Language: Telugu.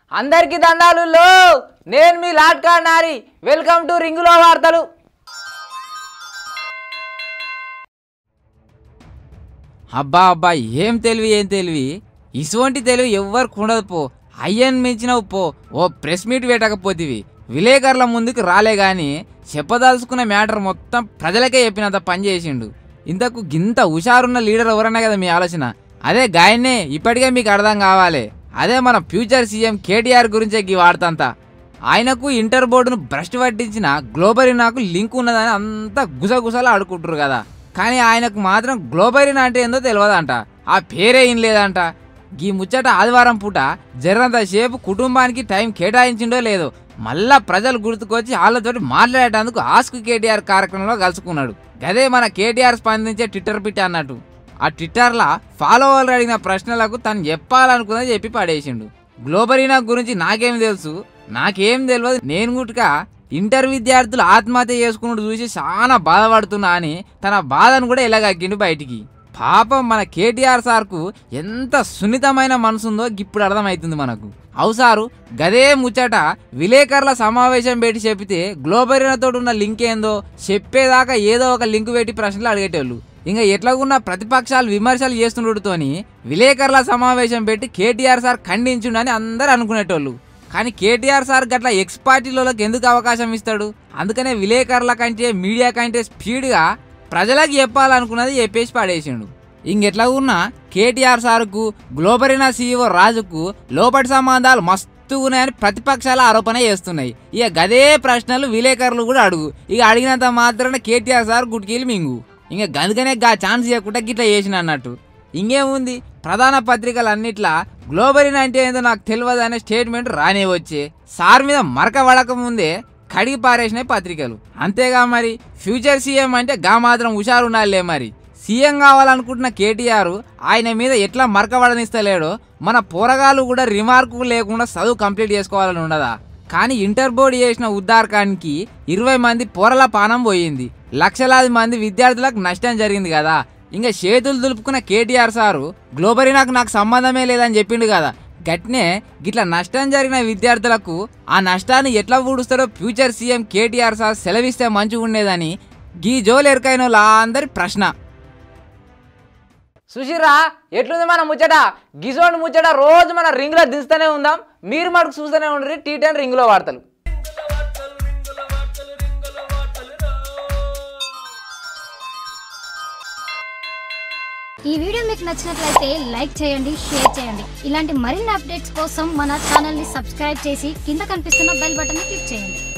అందరికి దండాలు లో నేను మీ లాట్కా నారి వెల్కమ్ టు రింగులో వార్తలు అబ్బా అబ్బా ఏం తెలివి ఏం తెలివి ఇటువంటి తెలివి ఎవ్వరికి ఉండదు పో అయ్యన్ మించినవు పో ఓ ప్రెస్ మీట్ పెట్టకపోతివి విలేకరుల ముందుకు రాలే గాని చెప్పదలుచుకున్న మ్యాటర్ మొత్తం ప్రజలకే చెప్పినంత పని చేసిండు ఇంతకు గింత హుషారున్న లీడర్ ఎవరన్నా కదా మీ ఆలోచన అదే గాయన్నే ఇప్పటికే మీకు అర్థం కావాలి అదే మన ఫ్యూచర్ సీఎం కేటీఆర్ గురించే గీ వాడతంతా ఆయనకు ఇంటర్ బోర్డును భ్రష్టు పట్టించిన గ్లోబరీనాకు నాకు లింక్ ఉన్నదని అంతా గుసగుసలు ఆడుకుంటారు కదా కానీ ఆయనకు మాత్రం గ్లోబరీనా అంటే ఏందో తెలియదంట ఆ పేరే ఏం లేదంట గీ ముచ్చట ఆదివారం పూట జరంత సేపు కుటుంబానికి టైం కేటాయించిండో లేదో మళ్ళా ప్రజలు గుర్తుకొచ్చి వాళ్ళతోటి మాట్లాడేటందుకు ఆస్క్ కేటీఆర్ కార్యక్రమంలో కలుసుకున్నాడు గదే మన కేటీఆర్ స్పందించే ట్విట్టర్ పిట్టి అన్నట్టు ఆ ట్విట్టర్లో ఫాలోవర్లు అడిగిన ప్రశ్నలకు తను చెప్పాలనుకున్నది చెప్పి పడేసిండు గ్లోబరీనా గురించి నాకేం తెలుసు నాకేం తెలియదు నేను గుట్క ఇంటర్ విద్యార్థులు ఆత్మహత్య చేసుకున్నట్టు చూసి చాలా బాధపడుతున్నా అని తన బాధను కూడా ఎలాగక్కిండు బయటికి పాపం మన కేటీఆర్ సార్కు ఎంత సున్నితమైన మనసుందో ఇప్పుడు అర్థమవుతుంది మనకు అవు సారు గదే ముచ్చట విలేకరుల సమావేశం పెట్టి చెప్పితే గ్లోబరీనాతో ఉన్న లింక్ ఏందో చెప్పేదాకా ఏదో ఒక లింక్ పెట్టి ప్రశ్నలు అడిగేటోళ్ళు ఇంకా ఎట్లాగున్న ప్రతిపక్షాలు విమర్శలు చేస్తుండటతోని విలేకరుల సమావేశం పెట్టి కేటీఆర్ సార్ ఖండించుండని అందరు అనుకునేటోళ్ళు కానీ కేటీఆర్ సార్ గట్ల ఎక్స్ పార్టీలోకి ఎందుకు అవకాశం ఇస్తాడు అందుకనే విలేకరుల కంటే మీడియా కంటే స్పీడ్గా ప్రజలకు చెప్పాలనుకున్నది చెప్పేసి పడేసిండు ఇంకెట్లా ఉన్నా కేటీఆర్ సార్కు గ్లోబరీనా సీఈఓ రాజుకు లోపటి సంబంధాలు మస్తు ఉన్నాయని ప్రతిపక్షాల ఆరోపణ చేస్తున్నాయి ఇక గదే ప్రశ్నలు విలేకరులు కూడా అడుగు ఇక అడిగినంత మాత్రాన కేటీఆర్ సార్ గుట్కీలు మింగు ఇంకా గందుకనే గా ఛాన్స్ ఇవ్వకుండా గిట్లా చేసిన అన్నట్టు ఇంకేముంది ప్రధాన పత్రికలు అన్నిట్లా గ్లోబరీన్ అంటే ఏందో నాకు తెలియదు అనే స్టేట్మెంట్ రానే వచ్చే సార్ మీద మరక పడక ముందే కడిగి పారేసినాయి పత్రికలు అంతేగా మరి ఫ్యూచర్ సీఎం అంటే గా మాత్రం హుషారు ఉండాలిలే మరి సీఎం కావాలనుకుంటున్న కేటీఆర్ ఆయన మీద ఎట్లా మరక పడనిస్తలేడో మన పోరగాళ్ళు కూడా రిమార్కు లేకుండా చదువు కంప్లీట్ చేసుకోవాలని ఉండదా కానీ ఇంటర్ బోర్డు చేసిన ఉద్దారకానికి ఇరవై మంది పోరల పానం పోయింది లక్షలాది మంది విద్యార్థులకు నష్టం జరిగింది కదా ఇంకా చేతులు దులుపుకున్న కేటీఆర్ సారు గ్లోబరీనాకు నాకు సంబంధమే లేదని చెప్పిండు కదా గట్నే గిట్ల నష్టం జరిగిన విద్యార్థులకు ఆ నష్టాన్ని ఎట్లా ఊడుస్తారో ఫ్యూచర్ సీఎం కేటీఆర్ సార్ సెలవిస్తే మంచిగా ఉండేదని గీ జోలు ఎరకైన అందరి ప్రశ్న సుశీరా ఎట్లుంది మన ముచ్చట గిజోండి ముచ్చట రోజు మన రింగులో దిస్తూనే ఉందాం మీరు మటుకు చూస్తూనే ఉండరు టీ టెన్ రింగులో వార్తలు ఈ వీడియో మీకు నచ్చినట్లయితే లైక్ చేయండి షేర్ చేయండి ఇలాంటి మరిన్ని అప్డేట్స్ కోసం మన ఛానల్ని సబ్స్క్రైబ్ చేసి కింద కనిపిస్తున్న బెల్ బటన్ని క్లిక్ చేయండి